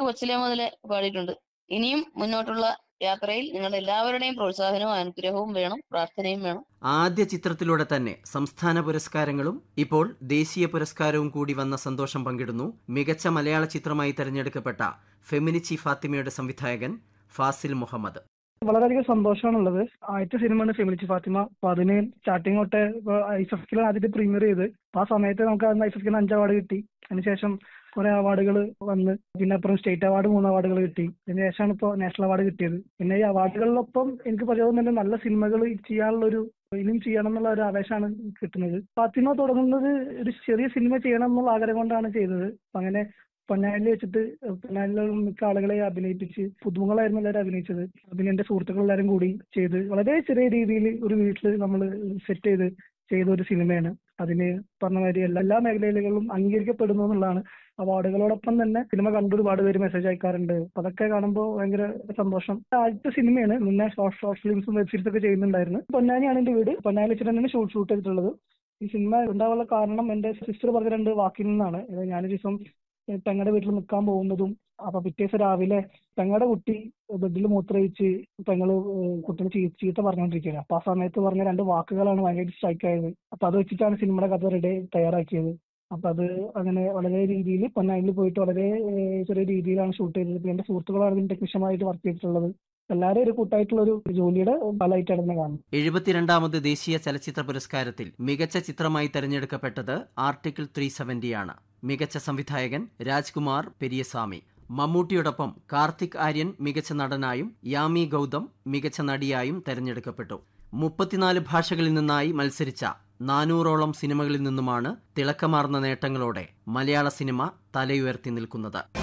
കൊച്ചിലെ മുതലേ പാടിയിട്ടുണ്ട് ഇനിയും മുന്നോട്ടുള്ള യാത്രയിൽ നിങ്ങളുടെ എല്ലാവരുടെയും പ്രോത്സാഹനവും അനുഗ്രഹവും വേണം പ്രാർത്ഥനയും വേണം ആദ്യ ചിത്രത്തിലൂടെ തന്നെ സംസ്ഥാന പുരസ്കാരങ്ങളും ഇപ്പോൾ ദേശീയ പുരസ്കാരവും കൂടി വന്ന സന്തോഷം പങ്കിടുന്നു മികച്ച മലയാള ചിത്രമായി തെരഞ്ഞെടുക്കപ്പെട്ട ഫെമിനിച്ചി ഫാത്തിമയുടെ സംവിധായകൻ ഫാസിൽ മുഹമ്മദ് വളരെയധികം സന്തോഷമാണുള്ളത് ആദ്യത്തെ സിനിമയാണ് ഫെമിലിച്ച് ഫാത്തിമ അപ്പൊ അതിന് സ്റ്റാർട്ടിങ് തൊട്ട് ഐ എഫ് എഫ്ക്കിലാണ് ആദ്യത്തെ പ്രീമിയർ ചെയ്ത് അപ്പൊ ആ സമയത്ത് നമുക്ക് അന്ന് ഐ എഫ് എഫ്ക്കിന് അഞ്ച് അവാർഡ് കിട്ടി അതിനുശേഷം കുറെ അവാർഡുകൾ വന്ന് പിന്നെ അപ്പുറം സ്റ്റേറ്റ് അവാർഡ് മൂന്ന് അവാർഡുകൾ കിട്ടി അതിന് ശേഷമാണ് ഇപ്പോൾ നാഷണൽ അവാർഡ് കിട്ടിയത് പിന്നെ ഈ അവാർഡുകളിലൊപ്പം എനിക്ക് പറയുന്നത് നല്ല സിനിമകൾ ചെയ്യാനുള്ള ഒരു ഇനിയും ചെയ്യണം എന്നുള്ള ഒരു ആവേശമാണ് കിട്ടുന്നത് ഫാത്തിമ തുടങ്ങുന്നത് ഒരു ചെറിയ സിനിമ ചെയ്യണം എന്നുള്ള ആഗ്രഹം കൊണ്ടാണ് ചെയ്തത് അപ്പൊ അങ്ങനെ പൊന്നാനിൽ വെച്ചിട്ട് പൊന്നാനിലുള്ള മിക്ക ആളുകളെ അഭിനയിപ്പിച്ച് പുതുമുകളായിരുന്നു എല്ലാവരും അഭിനയിച്ചത് പിന്നെ എന്റെ സുഹൃത്തുക്കൾ എല്ലാവരും കൂടി ചെയ്ത് വളരെ ചെറിയ രീതിയിൽ ഒരു വീട്ടിൽ നമ്മൾ സെറ്റ് ചെയ്ത് ചെയ്ത ഒരു സിനിമയാണ് അതിന് പറഞ്ഞ മാതിരി എല്ലാ എല്ലാ മേഖലകളിലും അംഗീകരിക്കപ്പെടുന്നു എന്നുള്ളതാണ് അവാർഡുകളോടൊപ്പം തന്നെ സിനിമ കണ്ട് ഒരുപാട് പേര് മെസ്സേജ് അയക്കാറുണ്ട് അപ്പൊ അതൊക്കെ കാണുമ്പോൾ ഭയങ്കര സന്തോഷം ആദ്യത്തെ സിനിമയാണ് മുന്നേ ഷോർട്ട് ഷോർട്ട് ഫിലിംസും വെബ് സീരീസ് ഒക്കെ ചെയ്യുന്നുണ്ടായിരുന്നു പൊന്നാനിയാണ് എന്റെ വീട് പൊന്നാനി വെച്ചിട്ട് തന്നെയാണ് ഷൂട്ട് ഷൂട്ട് ചെയ്തിട്ടുള്ളത് ഈ സിനിമ ഉണ്ടാവാനുള്ള കാരണം എന്റെ സിസ്റ്റർ പറഞ്ഞ രണ്ട് വാക്കിൽ നിന്നാണ് ഞാനൊരു ദിവസം പെങ്ങളുടെ വീട്ടിൽ നിൽക്കാൻ പോകുന്നതും അപ്പൊ പിറ്റേ ദിവസം രാവിലെ പെങ്ങളുടെ കുട്ടി ബെഡിൽ മൂത്രയിച്ച് പെങ്ങള് കുട്ടീനെ ചീ ചീത്ത പറഞ്ഞുകൊണ്ടിരിക്കുകയാണ് അപ്പൊ ആ സമയത്ത് പറഞ്ഞ രണ്ട് വാക്കുകളാണ് ഭയങ്കര സ്ട്രൈക്ക് ആയത് അപ്പൊ അത് വെച്ചിട്ടാണ് സിനിമയുടെ കഥ റെഡി തയ്യാറാക്കിയത് അപ്പൊ അത് അങ്ങനെ വളരെ രീതിയിൽ പൊന്നാനിൽ പോയിട്ട് വളരെ ചെറിയ രീതിയിലാണ് ഷൂട്ട് ചെയ്തത് പിന്നെ എന്റെ സുഹൃത്തുക്കളാണ് ഇതിന് ടെക്നീഷ്യന്മാരായിട്ട് വർക്ക് ചെയ്തിട്ടുള്ളത് എല്ലാവരും ഒരു കൂട്ടായിട്ടുള്ള ഒരു ജോലിയുടെ ഫലമായിട്ടാണ് ഇതിനെ കാണുന്നത് എഴുപത്തിരണ്ടാമത് ദേശീയ ചലച്ചിത്ര പുരസ്കാരത്തിൽ മികച്ച ചിത്രമായി തെരഞ്ഞെടുക്കപ്പെട്ടത് ആർട്ടിക്കിൾ ത്രീ സെവന്റിയാണ് മികച്ച സംവിധായകൻ രാജ്കുമാർ പെരിയസ്വാമി മമ്മൂട്ടിയോടൊപ്പം കാർത്തിക് ആര്യൻ മികച്ച നടനായും യാമി ഗൗതം മികച്ച നടിയായും തെരഞ്ഞെടുക്കപ്പെട്ടു മുപ്പത്തിനാല് ഭാഷകളിൽ നിന്നായി മത്സരിച്ച നാനൂറോളം സിനിമകളിൽ നിന്നുമാണ് തിളക്കമാർന്ന നേട്ടങ്ങളോടെ മലയാള സിനിമ തലയുയർത്തി നിൽക്കുന്നത്